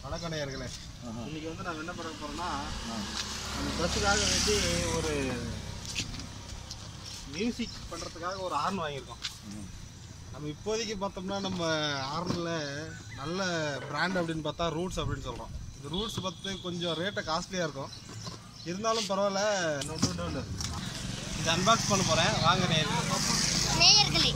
வணக்கம் நேயர்களே இன்னைக்கு வந்து நம்ம என்ன பண்ண போறோம்னா நம்ம ட்ரெஸ்ஸுக்காக வேண்டி ஒரு மியூசிக் பண்ணுறதுக்காக ஒரு ஹார்ன் வாங்கியிருக்கோம் நம்ம இப்போதைக்கு பார்த்தோம்னா நம்ம ஹார்னில் நல்ல பிராண்ட் அப்படின்னு பார்த்தா ரூட்ஸ் அப்படின்னு சொல்கிறோம் இந்த ரூட்ஸ் பார்த்து கொஞ்சம் ரேட்டை காஸ்ட்லியாக இருக்கும் இருந்தாலும் பரவாயில்ல உண்டு, உண்டு, உண்டு. இது அன்பாக்ஸ் பண்ண போகிறேன் வாங்க நேயர்களே நேயர்களே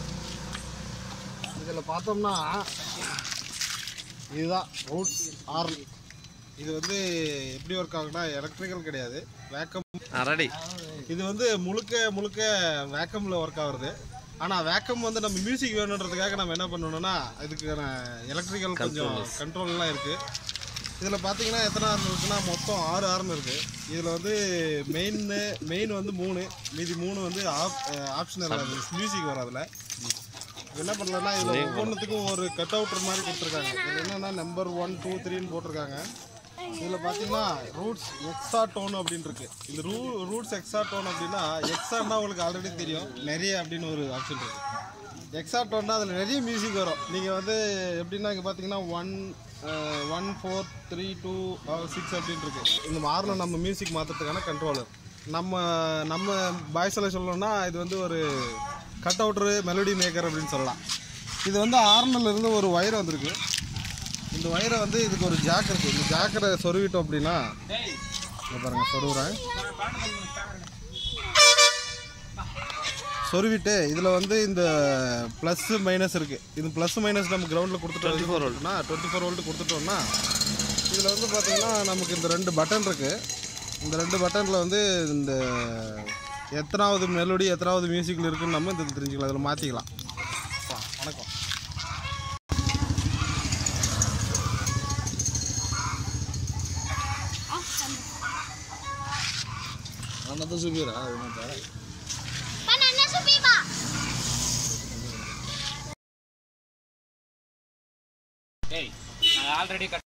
இதில் பார்த்தோம்னா இதுதான் ரூட்ஸ் ஆர்ன் இது வந்து எப்படி ஒர்க் ஆகுனா எலக்ட்ரிக்கல் கிடையாது வேக்கம் ரெடி இது வந்து முழுக்க முழுக்க வேக்கமில் ஒர்க் ஆகுறது ஆனால் வேக்கம் வந்து நம்ம மியூசிக் வேணுன்றதுக்காக நம்ம என்ன பண்ணணும்னா இதுக்கான எலக்ட்ரிக்கல் கொஞ்சம் கண்ட்ரோல்லாம் இருக்குது இதில் பார்த்தீங்கன்னா எத்தனை ஆர்ன் இருக்குன்னா மொத்தம் ஆறு ஆர்ன் இருக்குது இதில் வந்து மெயின் மெயின் வந்து மூணு மீதி மூணு வந்து ஆப் ஆப்ஷனல் மியூசிக் வராதுல என்ன பண்ணலன்னா இதில் ஒவ்வொன்றுத்துக்கும் ஒரு கட் அவுட்டர் மாதிரி கொடுத்துருக்காங்க இதில் என்னென்னா நம்பர் ஒன் டூ த்ரீன்னு போட்டிருக்காங்க இதில் பார்த்தீங்கன்னா ரூட்ஸ் எக்ஸா டோன் அப்படின்னு இருக்கு இந்த ரூ ரூட்ஸ் எக்ஸா டோன் அப்படின்னா எக்ஸான்னா உங்களுக்கு ஆல்ரெடி தெரியும் நிறைய அப்படின்னு ஒரு ஆப்ஷன் இருக்கு எக்ஸா டோன்னா அதில் நிறைய மியூசிக் வரும் நீங்கள் வந்து எப்படின்னா இங்கே பார்த்தீங்கன்னா one one four three two six அப்படின்னு இருக்கு இந்த மாறில் நம்ம மியூசிக் மாற்றுறதுக்கான கண்ட்ரோலர் நம்ம நம்ம பாய்ஸில் சொல்லணும்னா இது வந்து ஒரு கட் அவுட்ரு மெலடி மேக்கர் அப்படின்னு சொல்லலாம் இது வந்து ஆர்னல்ல இருந்து ஒரு ஒயர் வந்திருக்கு இந்த ஒயரை வந்து இதுக்கு ஒரு ஜாக் இருக்கு இந்த ஜாக்கரை சொருவிட்டோம் அப்படின்னா இங்க பாருங்க சொருவுறேன் சொருவிட்டு இதில் வந்து இந்த ப்ளஸ் மைனஸ் இருக்கு இது ப்ளஸ் மைனஸ் நம்ம கிரவுண்டில் கொடுத்துட்டோம் டுவெண்ட்டி ஃபோர் வோல்ட்னா டுவெண்ட்டி ஃபோர் வோல்ட் கொடுத்துட்டோம்னா இதில் வந்து பார்த்தீங்கன்னா நமக்கு இந்த ரெண்டு பட்டன் இருக்கு இந்த ரெண்டு பட்டனில் வந்து இந்த எத்தனாவது மெலோடி எத்தனாவது மியூசிக்கில் இருக்குன்னு நம்ம இந்த தெரிஞ்சுக்கலாம் இதில் மாற்றிக்கலாம் வணக்கம் ಅನ್ನದ ಸುಬೀರ Banana subiba. டேய் நான் ஆல்ரெடி கட்